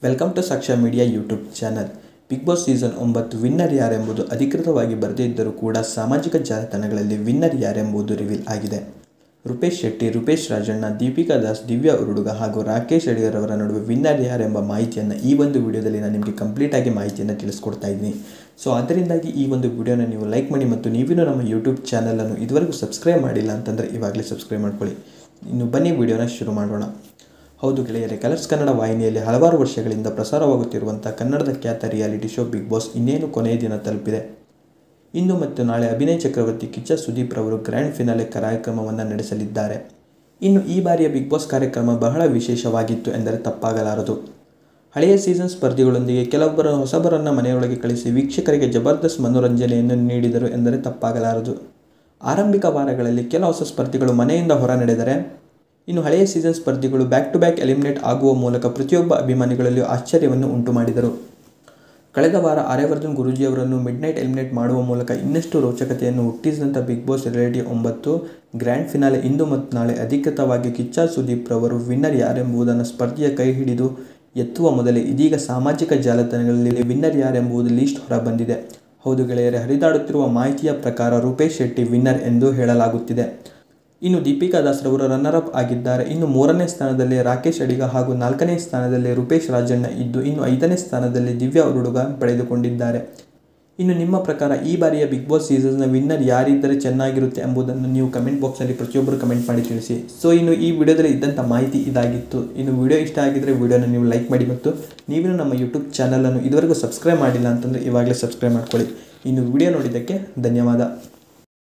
welcome to Sakshya media YouTube channel Big Boss season ಒಂಬತ್ತು winner ಯಾರೆಂಬುದು ಅಧಿಕೃತವಾಗಿ ಬರದೇ ಇದ್ದರೂ ಕೂಡ ಸಾಮಾಜಿಕ ಜಾಲತಾಣಗಳಲ್ಲಿ ವಿನ್ನರ್ ಯಾರೆಂಬುದು ರಿವೀಲ್ ಆಗಿದೆ ರೂಪೇಶ್ ಶೆಟ್ಟಿ ರೂಪೇಶ್ ರಾಜಣ್ಣ ದೀಪಿಕಾ ದಾಸ್ ದಿವ್ಯಾ ಉರುಡುಗ ಹಾಗೂ ರಾಕೇಶ್ ಅಡಿಗರ್ ಅವರ ನಡುವೆ ವಿನ್ನರ್ ಯಾರೆಂಬ ಮಾಹಿತಿಯನ್ನು ಈ ಒಂದು ವಿಡಿಯೋದಲ್ಲಿ ನಾನು ನಿಮಗೆ ಕಂಪ್ಲೀಟಾಗಿ ಮಾಹಿತಿಯನ್ನು ತಿಳಿಸ್ಕೊಡ್ತಾ ಇದ್ದೀನಿ ಸೊ ಅದರಿಂದಾಗಿ ಈ ಒಂದು ವಿಡಿಯೋನ ನೀವು ಲೈಕ್ ಮಾಡಿ ಮತ್ತು ನೀವಿನ್ನೂ ನಮ್ಮ ಯೂಟ್ಯೂಬ್ ಚಾನಲನ್ನು ಇದುವರೆಗೂ ಸಬ್ಸ್ಕ್ರೈಬ್ ಮಾಡಿಲ್ಲ ಅಂತಂದರೆ ಇವಾಗಲೇ ಸಬ್ಸ್ಕ್ರೈಬ್ ಮಾಡ್ಕೊಳ್ಳಿ ಇನ್ನು ಬನ್ನಿ ವಿಡಿಯೋನ ಶುರು ಮಾಡೋಣ ಹೌದು ಗೆಳೆಯರೆ ಕಲರ್ಸ್ ಕನ್ನಡ ವಾಹಿನಿಯಲ್ಲಿ ಹಲವಾರು ವರ್ಷಗಳಿಂದ ಪ್ರಸಾರವಾಗುತ್ತಿರುವಂಥ ಕನ್ನಡದ ಖ್ಯಾತ ರಿಯಾಲಿಟಿ ಶೋ ಬಿಗ್ ಬಾಸ್ ಇನ್ನೇನು ಕೊನೆಯ ದಿನ ತಲುಪಿದೆ ಇಂದು ಮತ್ತು ನಾಳೆ ಅಭಿನಯ್ ಚಕ್ರವರ್ತಿ ಕಿಚ್ಚ ಸುದೀಪ್ ರವರು ಗ್ರ್ಯಾಂಡ್ ಫಿನಾಲೆ ಕಾರ್ಯಕ್ರಮವನ್ನು ನಡೆಸಲಿದ್ದಾರೆ ಇನ್ನು ಈ ಬಾರಿಯ ಬಿಗ್ ಬಾಸ್ ಕಾರ್ಯಕ್ರಮ ಬಹಳ ವಿಶೇಷವಾಗಿತ್ತು ಎಂದರೆ ತಪ್ಪಾಗಲಾರದು ಹಳೆಯ ಸೀಸನ್ ಸ್ಪರ್ಧಿಗಳೊಂದಿಗೆ ಕೆಲವೊಬ್ಬರ ಹೊಸಬರನ್ನು ಮನೆಯೊಳಗೆ ಕಳಿಸಿ ವೀಕ್ಷಕರಿಗೆ ಜಬರ್ದಸ್ತ್ ಮನೋರಂಜನೆಯನ್ನು ನೀಡಿದರು ಎಂದರೆ ತಪ್ಪಾಗಲಾರದು ಆರಂಭಿಕ ವಾರಗಳಲ್ಲಿ ಕೆಲ ಹೊಸ ಸ್ಪರ್ಧಿಗಳು ಮನೆಯಿಂದ ಹೊರ ನಡೆದರೆ ಇನ್ನು ಹಳೆಯ ಸೀಸನ್ ಸ್ಪರ್ಧಿಗಳು ಬ್ಯಾಕ್ ಟು ಬ್ಯಾಕ್ ಎಲಿಮಿನೇಟ್ ಆಗುವ ಮೂಲಕ ಪ್ರತಿಯೊಬ್ಬ ಅಭಿಮಾನಿಗಳಲ್ಲಿಯೂ ಆಶ್ಚರ್ಯವನ್ನು ಉಂಟು ಮಾಡಿದರು ಕಳೆದ ವಾರ ಆರ್ಯವರ್ಧನ್ ಗುರೂಜಿಯವರನ್ನು ಮಿಡ್ ನೈಟ್ ಎಲಿಮಿನೇಟ್ ಮಾಡುವ ಮೂಲಕ ಇನ್ನಷ್ಟು ರೋಚಕತೆಯನ್ನು ಹುಟ್ಟಿಸಿದಂಥ ಬಿಗ್ ಬಾಸ್ ರಿಯಾಲಿಟಿ ಒಂಬತ್ತು ಗ್ರ್ಯಾಂಡ್ ಫಿನಾಲೆ ಇಂದು ಮತ್ತು ನಾಳೆ ಅಧಿಕೃತವಾಗಿ ಕಿಚ್ಚ ಸುದೀಪ್ ರವರು ವಿನ್ನರ್ ಯಾರೆಂಬುದನ್ನು ಸ್ಪರ್ಧೆಯ ಕೈ ಹಿಡಿದು ಎತ್ತುವ ಮೊದಲೇ ಇದೀಗ ಸಾಮಾಜಿಕ ಜಾಲತಾಣಗಳಲ್ಲಿ ವಿನ್ನರ್ ಯಾರೆಂಬುದು ಲೀಸ್ಟ್ ಹೊರಬಂದಿದೆ ಹೌದು ಗೆಳೆಯರೆ ಹರಿದಾಡುತ್ತಿರುವ ಮಾಹಿತಿಯ ಪ್ರಕಾರ ರೂಪೇಶ್ ಶೆಟ್ಟಿ ವಿನ್ನರ್ ಎಂದು ಹೇಳಲಾಗುತ್ತಿದೆ ಇನ್ನು ದೀಪಿಕಾ ದಾಸ್ ರವರು ರನ್ನರ್ ಅಪ್ ಆಗಿದ್ದಾರೆ ಇನ್ನು ಮೂರನೇ ಸ್ಥಾನದಲ್ಲಿ ರಾಕೇಶ್ ಅಡಿಗ ಹಾಗೂ ನಾಲ್ಕನೇ ಸ್ಥಾನದಲ್ಲಿ ರೂಪೇಶ್ ರಾಜಣ್ಣ ಇದ್ದು ಇನ್ನು ಐದನೇ ಸ್ಥಾನದಲ್ಲಿ ದಿವ್ಯಾ ಉರುಡುಗ ಪಡೆದುಕೊಂಡಿದ್ದಾರೆ ಇನ್ನು ನಿಮ್ಮ ಪ್ರಕಾರ ಈ ಬಾರಿಯ ಬಿಗ್ ಬಾಸ್ ಸೀಸನ್ನ ವಿನ್ನರ್ ಯಾರಿದ್ದರೆ ಚೆನ್ನಾಗಿರುತ್ತೆ ಎಂಬುದನ್ನು ನೀವು ಕಮೆಂಟ್ ಬಾಕ್ಸಲ್ಲಿ ಪ್ರತಿಯೊಬ್ಬರು ಕಮೆಂಟ್ ಮಾಡಿ ತಿಳಿಸಿ ಸೊ ಇನ್ನು ಈ ವಿಡಿಯೋದಲ್ಲಿ ಇದ್ದಂಥ ಮಾಹಿತಿ ಇದಾಗಿತ್ತು ಇನ್ನು ವಿಡಿಯೋ ಇಷ್ಟ ಆಗಿದ್ದರೆ ವಿಡಿಯೋನ ನೀವು ಲೈಕ್ ಮಾಡಿ ಮತ್ತು ನೀವಿನ್ನು ನಮ್ಮ ಯೂಟ್ಯೂಬ್ ಚಾನಲನ್ನು ಇದುವರೆಗೂ ಸಬ್ಸ್ಕ್ರೈಬ್ ಮಾಡಿಲ್ಲ ಅಂತಂದರೆ ಇವಾಗಲೇ ಸಬ್ಸ್ಕ್ರೈಬ್ ಮಾಡ್ಕೊಳ್ಳಿ ಇನ್ನು ವಿಡಿಯೋ ನೋಡಿದ್ದಕ್ಕೆ ಧನ್ಯವಾದ